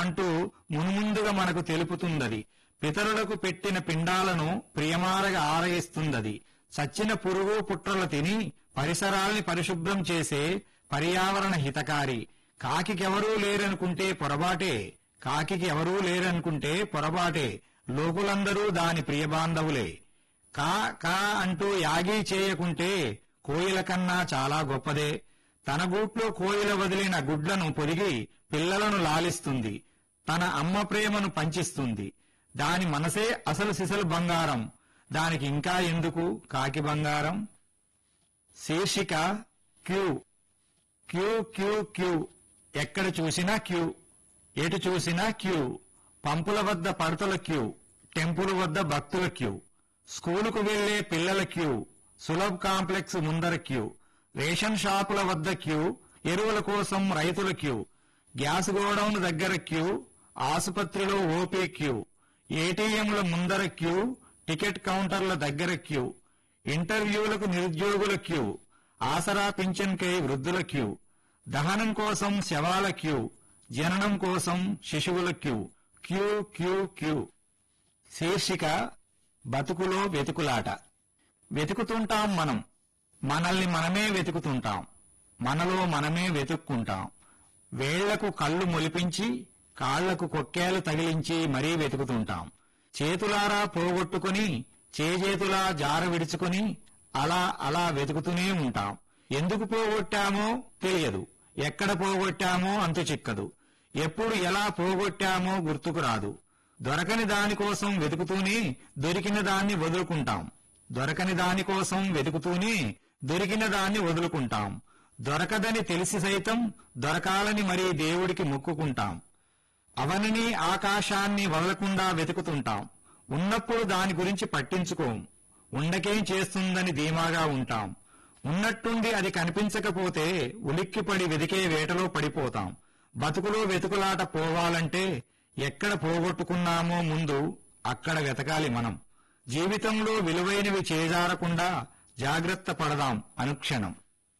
అంటూ మున్ముందుగా మనకు తెలుపుతుందది పితరులకు పెట్టిన పిండాలను ప్రియమారగా ఆరయిస్తుందది చచ్చిన పురుగు పుట్రలు తిని పరిసరాల్ని పరిశుభ్రం చేసే పర్యావరణ హితకారి కాకికెవరూ లేరనుకుంటే పొరబాటే కాకికి ఎవరూ లేరనుకుంటే పొరబాటే లోకులందరూ దాని ప్రియబాంధవులే కా కా అంటూ యాగీ చేయకుంటే కోయిల కన్నా చాలా గొప్పదే తన గూట్లో కోయిల వదిలిన గుడ్లను పొదిగి పిల్లలను లాలిస్తుంది తన అమ్మ ప్రేమను పంచిస్తుంది దాని మనసే అసలు సిసలు బంగారం దానికి ఇంకా ఎందుకు కాకి బంగారం శీర్షిక క్యూ క్యూ క్యూ క్యూ ఎక్కడ చూసినా క్యూ ఎటు చూసినా క్యూ పంపుల వద్ద పడతల క్యూ టెంపుల్ వద్ద భక్తుల క్యూ స్కూలుకు వెళ్లే పిల్లల క్యూ సులభ్ కాంప్లెక్స్ ముందర క్యూ రేషన్ షాపుల వద్ద క్యూ ఎరువుల కోసం రైతుల క్యూ గ్యాస్ గోడౌన్ దగ్గర క్యూ ఆసుపత్రిలో ఓపీ క్యూ ఏటీఎంల ముందర క్యూ టికెట్ కౌంటర్ల దగ్గర క్యూ ఇంటర్వ్యూలకు నిరుద్యోగుల క్యూ ఆసరా పింఛన్కై వృద్ధుల క్యూ దహనం కోసం శవాల క్యూ జననం కోసం శిశువుల క్యూ క్యూ క్యూ క్యూ శీర్షిక బతుకులో వెతుకులాట వెతుకుతుంటాం మనం మనల్ని మనమే వెతుకుతుంటాం మనలో మనమే వెతుక్కుంటాం వేళ్లకు కళ్ళు మొలిపించి కాళ్లకు కొక్కేలు తగిలించి మరీ వెతుకుతుంటాం చేతులారా పోగొట్టుకుని చేజేతులా జార విడుచుకుని అలా అలా వెతుకుతూనే ఉంటాం ఎందుకు పోగొట్టామో తెలియదు ఎక్కడ పోగొట్టామో అంతు చిక్కదు ఎప్పుడు ఎలా పోగొట్టామో గుర్తుకు రాదు దొరకని దానికోసం వెతుకుతూనే దొరికిన దాన్ని వదులుకుంటాం దొరకని దానికోసం వెతుకుతూనే దొరికిన దాన్ని వదులుకుంటాం దొరకదని తెలిసి సైతం దొరకాలని మరీ దేవుడికి మొక్కుకుంటాం అవనిని ఆకాశాన్ని వదలకుండా వెతుకుతుంటాం ఉన్నప్పుడు దాని గురించి పట్టించుకోం ఉండకేం చేస్తుందని ధీమాగా ఉంటాం ఉన్నట్టుండి అది కనిపించకపోతే ఉలిక్కిపడి వెతికే వేటలో పడిపోతాం బతుకులో వెతుకులాట పోవాలంటే ఎక్కడ పోగొట్టుకున్నామో ముందు అక్కడ వెతకాలి మనం జీవితంలో విలువైనవి చేజారకుండా జాగ్రత్త పడదాం అనుక్షణం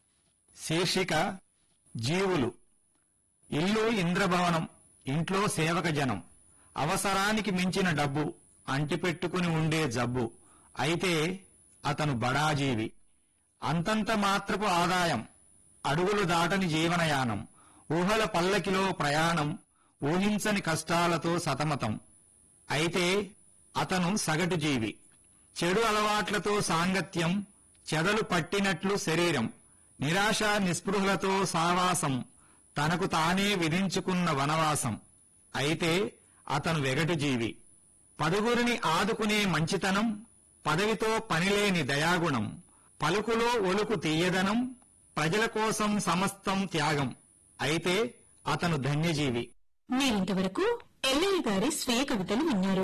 శీర్షిక జీవులు ఇల్లు ఇంద్రభవనం ఇంట్లో సేవక జనం అవసరానికి మించిన డబ్బు అంటిపెట్టుకుని ఉండే జబ్బు అయితే అతను బడాజీవి అంతంత మాత్రపు ఆదాయం అడుగులు దాటని జీవనయానం ఊహల పల్లకిలో ప్రయాణం ఊహించని కష్టాలతో సతమతం అయితే అతను సగటు జీవి చెడు అలవాట్లతో సాంగత్యం చెదలు పట్టినట్లు శరీరం నిరాశ నిస్పృహలతో సావాసం తనకు తానే విధించుకున్న వనవాసం అయితే అతను వెగటు జీవి పదుగురిని ఆదుకునే మంచితనం పదవితో పనిలేని దయాగుణం పలుకులో ఒలుకు తీయదనం ప్రజల కోసం సమస్తం త్యాగం అయితే అతను ధన్యజీవి మీరింతవరకు ఎల్లయ్య గారి స్వీయ కవితలు విన్నారు